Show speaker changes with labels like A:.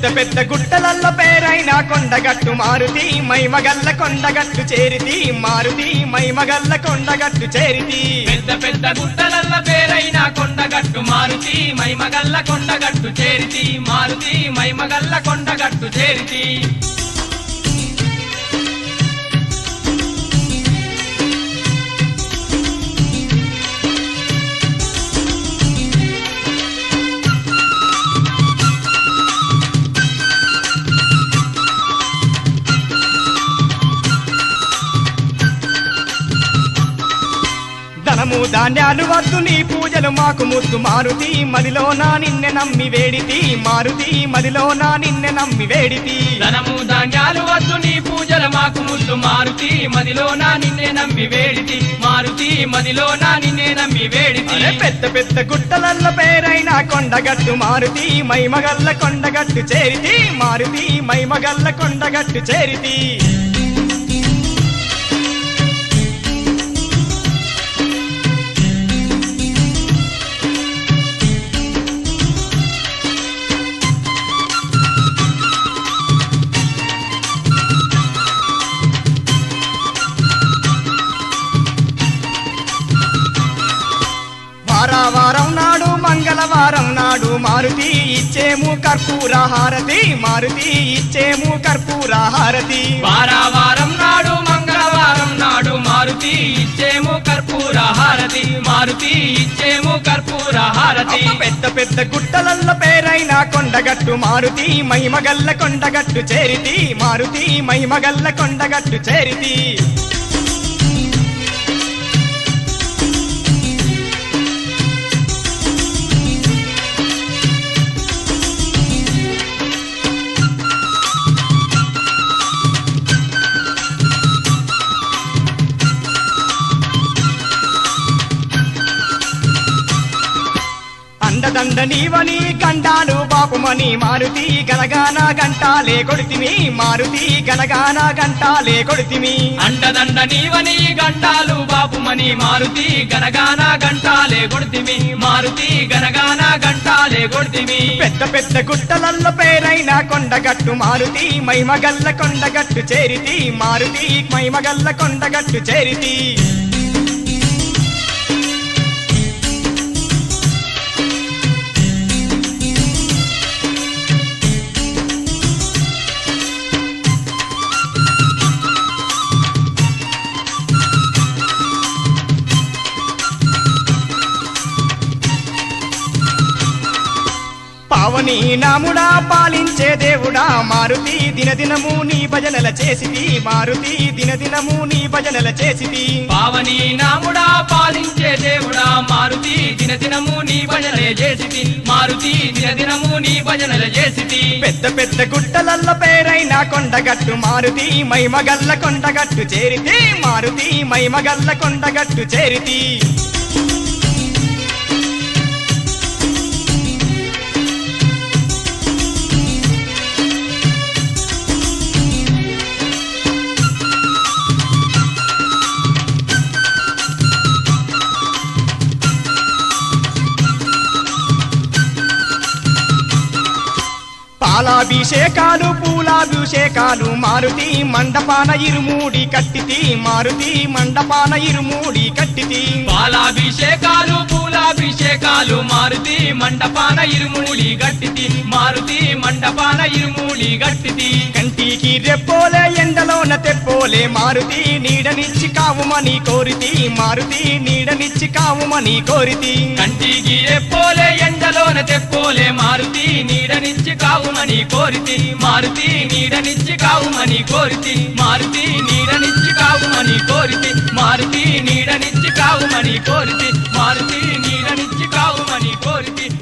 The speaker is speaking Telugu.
A: పెద్ద పెద్ద గుట్టలల్ల పేరైన కొండగట్టు మారుతి మైమగల్ల కొండగట్టు చేరితి మారుతి మైమగల్ల కొండగట్టు చేరితి
B: పెద్ద పెద్ద గుట్టలల్ల పేరైన కొండగట్టు మారుతి మైమగల్ల కొండగట్టు చేరితి మారుతి మైమగల్ల కొండగట్టు చేరితి
A: ధనము ధాన్యాలు వద్దు నీ పూజలు మాకు ముద్దు మారుతి మదిలో నా నిన్నె నమ్మి వేడితి మారుతి మదిలో నా నిన్నె నమ్మి వేడితి
B: ధనము ధాన్యాలు వద్దు నీ పూజల మాకు ముద్దు మారుతి మదిలో నా నిన్నే నమ్మి వేడితి మారుతి మదిలో నా నిన్నే నమ్మి వేడితి
A: అరే పెద్ద పెద్ద గుట్టలల్ల పేరైన కొండగట్టు మారుతి మైమగల్ల కొండగట్టు చేరితి మారుతి మైమగల్ల కొండగట్టు చేరితి వారావారం నాడు మంగళవారం నాడు మారుతి ఇచ్చేము కర్పూర హారతి మారుతి ఇచ్చేము కర్పూర హారతి
B: వారావారం నాడు మంగళవారం నాడు మారుతి ఇచ్చేము కర్పూర హారతి మారుతి ఇచ్చేము కర్పూర హారతి
A: అమ్మ పెద్ద పెద్ద గుట్టలల్ల పేరైన కొండగట్టు మారుతి మహిమగల్ల కొండగట్టు చేరితి మారుతి మహిమగల్ల కొండగట్టు చేరితి అండదండ నీవని గండాలు బాపుమని మారుతి గనగాన గంటాలే కొడితిమి మారుతి గనగాన గంటాలే కొడితిమి
B: అండదండ నీవని గంటాలు బాపుమని మారుతి గనగాన గంటాలే కొడుతిమి మారుతి గనగాన గంటాలే కొడుతిమి
A: పెద్ద పెద్ద గుట్టలల్ల పేరైన కొండగట్టు మారుతి మైమగల్ల కొండగట్టు చేరితి మారుతి మైమగల్ల కొండగట్టు చేరితి పావని నాముడా పాలించే దేవుడా మారుతి దినదినము నీ భజనల చేసిది మారుతి దినదినము నీ భజనల చేసిది
B: పావని నాముడా పాలించే దేవుడా మారుతి దినదినము నీ భజనలే చేసితి మారుతి దినదినము నీ భజనలు చేసితి
A: పెద్ద పెద్ద గుట్టలల్ల పేరైన కొండగట్టు మారుతి మైమగల్ల కొండగట్టు చేరితి మారుతి మైమగల్ల కొండగట్టు చేరితి పాలాభిషేకాలు పూలాభిషేకాలు మారుతి మండపాన ఇరుమూడి కట్టితి మారుతి మండపాన ఇరుమూడి కట్టితి
B: పాలాభిషేకాలు పూలాభిషేకాలు మారుతి మండపాన ఇరుమూడి గట్టితి మారుతి మండపాన ఇరుమూడి గట్టితి
A: కంటికి రెప్పోలే ఎండలోన తెప్పోలే మారుతి నీడనిచ్చి కావుమని కోరితి మారుతి నీడనిచ్చి కావుమని కోరితి
B: కంటికి ఎప్పోలే ఎండలోన తెప్పోలే మారుతి నీడనిచ్చి కావుమని కోరితి మారుతి నీడనిచ్చి కావుమని కోరితి మారుతి నీడనిచ్చి కావుమని కోరితి మారుతి నీడనిచ్చి కావుమని కోరితి మారుతి నీడనిచ్చి కావుమని కోరితి